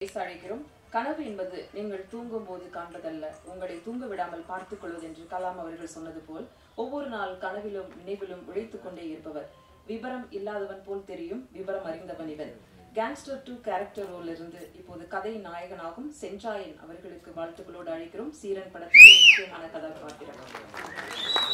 பேச அழைக்கிறோம் கனவு என்பது நீங்கள் தூங்கும் போது காண்பதல்ல உங்களை தூங்க விடாமல் பார்த்துக் கொள்வது என்று கலாம் அவர்கள் சொன்னது போல் ஒவ்வொரு நாள் கனவிலும் நினைவிலும் உழைத்துக் கொண்டே இருப்பவர் விபரம் இல்லாதவன் போல் தெரியும் விபரம் அறிந்தவன் இவன் கேங்ஸ்டர் டூ கேரக்டர் ரோல் இருந்து இப்போது கதை நாயகனாகும் சென்றாயன் அவர்களுக்கு வாழ்த்துக்களோடு அழைக்கிறோம் சீரன் படத்தில் ஒரு முக்கியமான கதாபாத்திரம்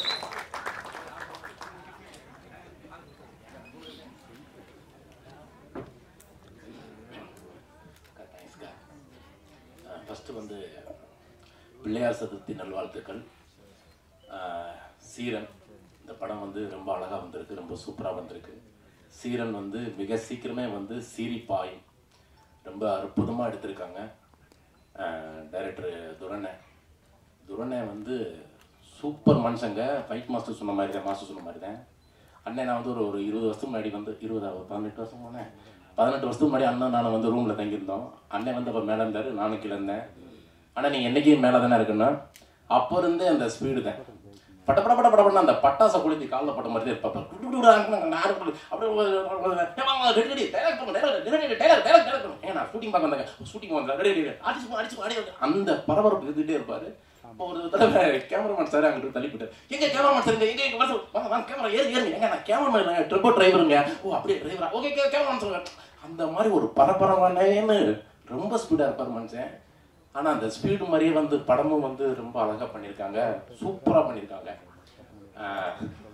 தேங்க்ஸ்க்கா ஃபஸ்ட்டு வந்து பிள்ளையார் சதுர்த்தி நல்வாழ்த்துக்கள் அஹ், சீரன் இந்த படம் வந்து ரொம்ப அழகாக வந்திருக்கு ரொம்ப சூப்பராக வந்திருக்கு சீரன் வந்து மிக சீக்கிரமே வந்து சீரிப்பாய் ரொம்ப அற்புதமாக எடுத்திருக்காங்க டைரக்டர் துரணை துரணை வந்து சூப்பர் மனுஷங்க ஃபைட் மாஸ்டர் சொன்ன மாதிரி தான் மாஸ்டர் சொன்ன மாதிரி தான் அண்ணன் நான் வந்து ஒரு ஒரு இருபது வருஷத்துக்கு முன்னாடி வந்து இருபதா ஒரு பதினெட்டு வருஷம் போனேன் பதினெட்டு வருஷத்துக்கு முன்னாடி அண்ணன் நானும் வந்து ரூமில் தங்கியிருந்தோம் அண்ணன் வந்து அப்போ மேலே இருந்தார் நானும் கீழே இருந்தேன் ஆனால் நீ என்னைக்கும் மேலே தானே இருக்குன்னா அப்போ இருந்தே அந்த ஸ்பீடு தான் பட்ட பட பட பட அந்த பட்டாசை குளித்து காலில் பட்ட மாதிரி தான் இருப்பாப்பா குடு குடு குடு ஆடுனாங்க, நான் ஆடு அப்படியே ரெடி ரெடி டைலாக் பண்ணுங்க dialogue ready ready dialogue dialogue dialogue பண்ணுங்க ஏன் நான் ஷூட்டிங் பார்க்க வந்தாங்க ஷூட்டிங் வந்தாங்க ரெடி ரெடி அடிச்சு போ, அடிச்சு போ, அடி அந்த பரபரப்பு இருந்துகிட்டே இருப்பாரு அப்போ ஒரு தடவை கேமராமேன் சார் அங்கிட்டு தள்ளிவிட்டார் எங்க கேமராமேன் சார் எங்க எங்க வந்து வாங்க வாங்க கேமரா ஏறி ஏறி எங்க நான் கேமராமேன் இல்லைங்க ட்ரிப்போ டிரைவருங்க ஓ அப்படியே டிரைவரா ஓகே கேமராமேன் சொல்லுங்க அந்த மாதிரி ஒரு பரபரவானேன்னு ரொம்ப ஸ்பீடா இருப்பார் மனுஷன் ஆனா அந்த ஸ்பீடு மாதிரியே வந்து படமும் வந்து ரொம்ப அழகா பண்ணியிருக்காங்க சூப்பரா பண்ணியிருக்காங்க ஆஹ்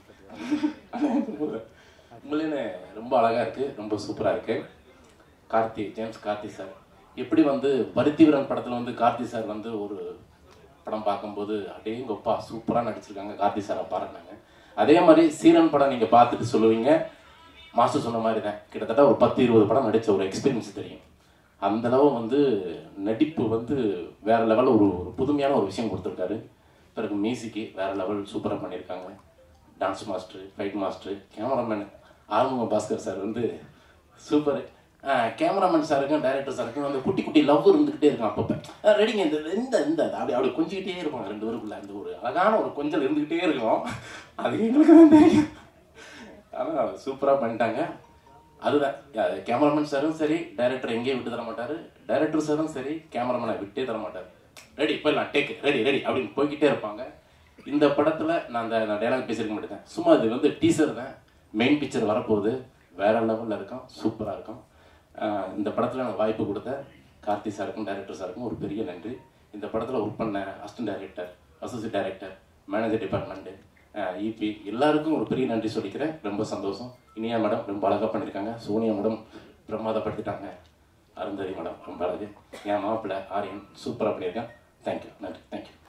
உங்களேன்னு ரொம்ப அழகா இருக்கு ரொம்ப சூப்பரா இருக்கு கார்த்தி ஜேம்ஸ் கார்த்தி சார் எப்படி வந்து பருத்திவீரன் படத்துல வந்து கார்த்தி சார் வந்து ஒரு படம் பார்க்கும்போது அடேங்கப்பா சூப்பராக நடிச்சிருக்காங்க கார்த்தி சாரை பாருனாங்க அதே மாதிரி சீரன் படம் நீங்க பார்த்துட்டு சொல்லுவீங்க மாஸ்டர் சொன்ன மாதிரி தான் கிட்டத்தட்ட ஒரு பத்து இருபது படம் நடிச்ச ஒரு எக்ஸ்பீரியன்ஸ் தெரியும் அந்த அளவு வந்து நடிப்பு வந்து வேற லெவல் ஒரு ஒரு புதுமையான ஒரு விஷயம் கொடுத்துருக்காரு பிறகு மியூசிக்கு வேற லெவல் சூப்பராக பண்ணியிருக்காங்க dance master fight master cameraman Arumuga Bhaskar sir வந்து சூப்பர் கேமராமேன் சாருக்கும் டைரக்டர் சாருக்கும் வந்து குட்டி குட்டி லவ் இருந்துகிட்டே இருக்கும் அப்பப்போ ரெடிங்க இந்த இந்த இந்த அப்படி அப்படி கொஞ்சிக்கிட்டே இருப்பாங்க ரெண்டு பேருக்குள்ள அந்த ஒரு அழகான ஒரு கொஞ்சல் இருந்துகிட்டே இருக்கும் அது எங்களுக்கு தான் தெரியும் ஆனால் சூப்பராக பண்ணிட்டாங்க அதுதான் கேமராமேன் சாரும் சரி டைரக்டர் எங்கேயும் விட்டு தர மாட்டாரு டைரக்டர் சாரும் சரி கேமராமேனை விட்டே தர மாட்டார் ரெடி போயிடலாம் டேக் ரெடி ரெடி அப்படின்னு போய்கிட்டே இருப்பாங்க இந்த படத்துல நான் அந்த நான் டைலாக் பேசியிருக்க மாட்டேன் சும்மா இது வந்து டீசர் தான் மெயின் பிக்சர் வரப்போகுது வேற லெவலில் இருக்கும் சூப்பராக இருக்கும் ஆஹ் இந்த படத்தில் எனக்கு வாய்ப்பு கொடுத்த கார்த்தி சாருக்கும் டைரக்டர் சாருக்கும் ஒரு பெரிய நன்றி இந்த படத்தில் ஒர்க் பண்ண assistant director associate director manager department இபி எல்லாருக்கும் ஒரு பெரிய நன்றி சொல்லிக்கிறேன் ரொம்ப சந்தோஷம் இனியா மேடம் ரொம்ப அழகாக பண்ணியிருக்காங்க சோனியா மேடம் பிரமாதப்படுத்திட்டாங்க அருந்ததி மேடம் ரொம்ப அழகு என் மாப்பிள்ளை ஆரியன் சூப்பராக பண்ணியிருக்கேன் தேங்க்யூ நன்றி தேங்க்யூ